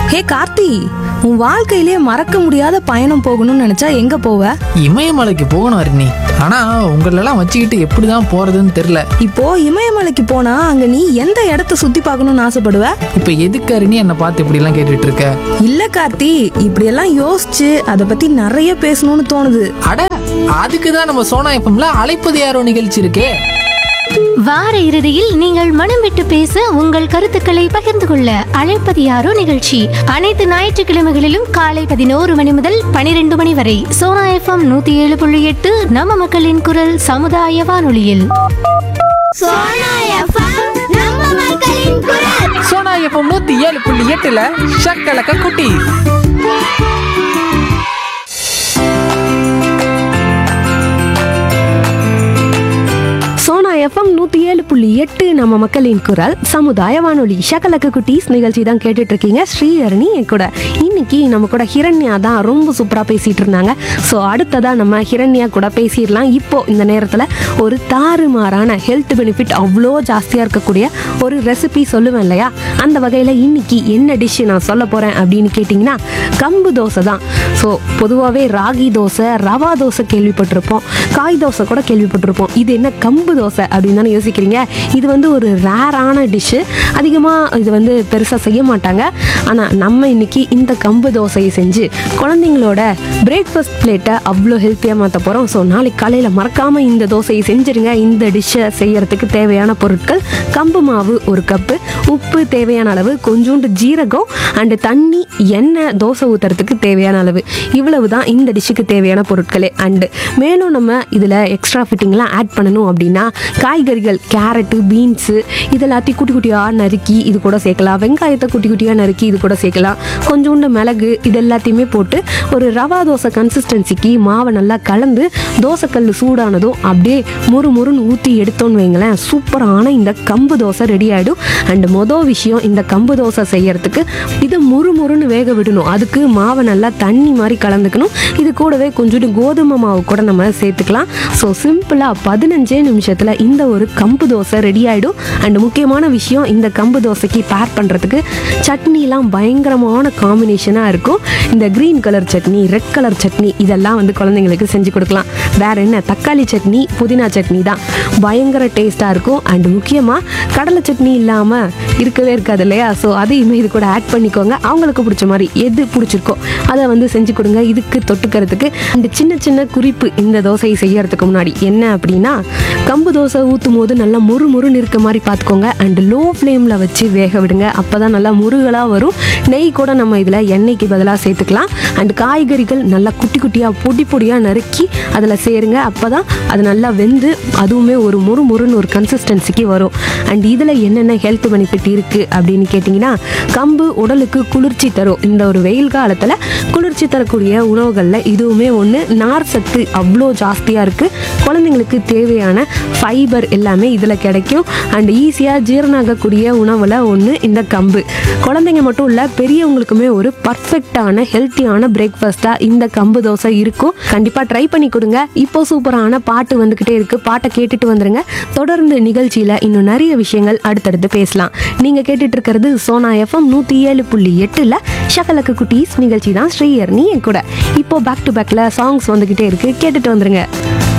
ஹே கார்த்தி உன் வாழ்க்கையிலே மறக்க முடியாத பயணம் போகணும்னு நினைச்சா எங்க போவ இமயமலைக்கு போகணும் அருணி ஆனா உங்களெல்லாம் வச்சுக்கிட்டு எப்படிதான் போறதுன்னு தெரியல இப்போ இமயமலைக்கு போனா அங்க நீ எந்த இடத்த சுத்தி பார்க்கணும்னு ஆசைப்படுவ இப்ப எதுக்கு அருணி என்னை பார்த்து இப்படி எல்லாம் கேட்டுட்டு இருக்க இல்ல கார்த்தி இப்படியெல்லாம் யோசிச்சு அதை பத்தி நிறைய பேசணும்னு தோணுது அட அதுக்கு தான் நம்ம சோனா எப்பம்ல அழைப்பது யாரோ நிகழ்ச்சி இருக்கே வார இறுதியில் நீங்கள் மனம் விட்டு பேச உங்கள் கருத்துக்களை பகிர்ந்து கொள்ள அழைப்பது யாரோ நிகழ்ச்சி அனைத்து ஞாயிற்றுக்கிழமைகளிலும் காலை பதினோரு மணி முதல் பனிரெண்டு மணி வரை சோனா எஃப்எம் நூத்தி ஏழு புள்ளி எட்டு நம்ம மக்களின் குரல் சமுதாய வானொலியில் சோனா எஃப்எம் நம்ம மக்களின் குரல் சோனா எப்பம் நூத்தி ஏழு புள்ளி எட்டுல ஷக்கலக்க குட்டி சோனா எஃப்எம் நூத்தி ஏழு புள்ளி எட்டு நம்ம மக்களின் குரல் சமுதாய வானொலி ஷகலக்க குட்டீஸ் நிகழ்ச்சி தான் கேட்டுட்டு இருக்கீங்க ஸ்ரீஹரணி என் கூட இன்னைக்கு நம்ம கூட ஹிரண்யா தான் ரொம்ப சூப்பரா பேசிட்டு இருந்தாங்க ஸோ அடுத்ததா நம்ம ஹிரண்யா கூட பேசிடலாம் இப்போ இந்த நேரத்துல ஒரு தாறுமாறான ஹெல்த் பெனிஃபிட் அவ்வளோ ஜாஸ்தியா இருக்கக்கூடிய ஒரு ரெசிபி சொல்லுவேன் இல்லையா அந்த வகையில இன்னைக்கு என்ன டிஷ் நான் சொல்ல போறேன் அப்படின்னு கேட்டிங்கன்னா கம்பு தோசை தான் ஸோ பொதுவாகவே ராகி தோசை ரவா தோசை கேள்விப்பட்டிருப்போம் காய் தோசை கூட கேள்விப்பட்டிருப்போம் இது என்ன கம்பு தோசை அப்படின்னு தானே யோசிக்கிறீங்க இது வந்து ஒரு ரேரான டிஷ்ஷு அதிகமாக இது வந்து பெருசாக செய்ய மாட்டாங்க ஆனால் நம்ம இன்னைக்கு இந்த கம்பு தோசையை செஞ்சு குழந்தைங்களோட பிரேக்ஃபாஸ்ட் பிளேட்டை அவ்வளோ ஹெல்த்தியாக மாற்ற போகிறோம் ஸோ நாளைக்கு காலையில் மறக்காமல் இந்த தோசையை செஞ்சுருங்க இந்த டிஷ்ஷை செய்யறதுக்கு தேவையான பொருட்கள் கம்பு மாவு ஒரு கப்பு உப்பு தேவையான அளவு கொஞ்சோண்டு ஜீரகம் அண்டு தண்ணி எண்ணெய் தோசை ஊற்றுறதுக்கு தேவையான அளவு இவ்வளவு தான் இந்த டிஷ்ஷுக்கு தேவையான பொருட்களே அண்டு மேலும் நம்ம இதில் எக்ஸ்ட்ரா ஃபிட்டிங்லாம் ஆட் பண்ணணும் அப்படின்னா காய்கறிகள் கேரட்டு பீன்ஸு இது எல்லாத்தையும் குட்டி குட்டியாக நறுக்கி இது கூட சேர்க்கலாம் வெங்காயத்தை குட்டி குட்டியாக நறுக்கி இது கூட சேர்க்கலாம் கொஞ்சோண்டு மிளகு இது எல்லாத்தையுமே போட்டு ஒரு ரவா தோசை கன்சிஸ்டன்சிக்கு மாவை நல்லா கலந்து தோசைக்கல் சூடானதும் அப்படியே முறு முறுன்னு ஊற்றி எடுத்தோன்னு வைங்களேன் சூப்பரான இந்த கம்பு தோசை ரெடி ஆகிடும் அண்ட் மொதல் விஷயம் இந்த கம்பு தோசை செய்யறதுக்கு இது முறு முறுன்னு வேக விடணும் அதுக்கு மாவை நல்லா தண்ணி மாதிரி கலந்துக்கணும் இது கூடவே கொஞ்சோண்டு கோதுமை மாவு கூட நம்ம சேர்த்துக்கலாம் ஸோ சிம்பிளாக பதினஞ்சே நிமிஷத்தில் இந்த ஒரு கம்பு தோசை ரெடி ஆகிடும் அண்ட் முக்கியமான விஷயம் இந்த கம்பு தோசைக்கு பேர் பண்ணுறதுக்கு சட்னிலாம் பயங்கரமான காம்பினேஷனாக இருக்கும் இந்த green colour chutney red colour chutney இதெல்லாம் வந்து குழந்தைங்களுக்கு செஞ்சு கொடுக்கலாம் வேற என்ன தக்காளி சட்னி புதினா சட்னி தான் பயங்கர டேஸ்ட்டாக இருக்கும் அண்ட் முக்கியமாக கடலை சட்னி இல்லாமல் இருக்கவே இருக்காது இல்லையா ஸோ அதையுமே இது கூட ஆட் பண்ணிக்கோங்க அவங்களுக்கு பிடிச்ச மாதிரி எது பிடிச்சிருக்கோ அதை வந்து செஞ்சு கொடுங்க இதுக்கு தொட்டுக்கிறதுக்கு அண்ட் சின்ன சின்ன குறிப்பு இந்த தோசையை செய்யறதுக்கு முன்னாடி என்ன அப்படின்னா கம்பு தோசை ஊற்றும் போது நல்லா முறு முறுன்னு இருக்க மாதிரி பார்த்துக்கோங்க அண்ட் லோ ஃப்ளேமில் வச்சு வேக விடுங்க அப்போ தான் நல்லா முருகலாக வரும் நெய் கூட நம்ம இதில் எண்ணெய்க்கு பதிலாக சேர்த்துக்கலாம் அண்ட் காய்கறிகள் நல்லா குட்டி குட்டியாக பொடி பொடியாக நறுக்கி அதில் சேருங்க அப்போ தான் அது நல்லா வெந்து அதுவுமே ஒரு முறு முறுன்னு ஒரு கன்சிஸ்டன்சிக்கு வரும் அண்ட் இதில் என்னென்ன ஹெல்த் பெனிஃபிட் இருக்குது அப்படின்னு கேட்டிங்கன்னா கம்பு உடலுக்கு குளிர்ச்சி தரும் இந்த ஒரு வெயில் காலத்தில் குளிர்ச்சி தரக்கூடிய உணவுகளில் இதுவுமே ஒன்று நார் சத்து அவ்வளோ ஜாஸ்தியாக இருக்குது குழந்தைங்களுக்கு தேவையான ஃபைபர் எல்லாமே இதில் கிடைக்கும் அண்ட் ஈஸியாக ஜீரணாகக்கூடிய உணவில் ஒன்று இந்த கம்பு குழந்தைங்க மட்டும் இல்லை பெரியவங்களுக்குமே ஒரு பர்ஃபெக்டான ஹெல்த்தியான பிரேக்ஃபாஸ்ட்டாக இந்த கம்பு தோசை இருக்கும் கண்டிப்பாக ட்ரை பண்ணி கொடுங்க இப்போ சூப்பரான பாட்டு வந்துக்கிட்டே இருக்குது பாட்டை கேட்டுட்டு வந்துருங்க தொடர்ந்து நிகழ்ச்சியில் இன்னும் நிறைய விஷயங்கள் அடுத்தடுத்து பேசலாம் நீங்கள் கேட்டுட்டு இருக்கிறது சோனா எஃப்எம் நூற்றி ஏழு புள்ளி எட்டில் ஷகலக்கு குட்டீஸ் நிகழ்ச்சி தான் ஸ்ரீயர் நீ என் கூட இப்போ பேக் டு பேக்கில் சாங்ஸ் வந்துக்கிட்டே இருக்குது கேட்டுட்டு வந்துருங்க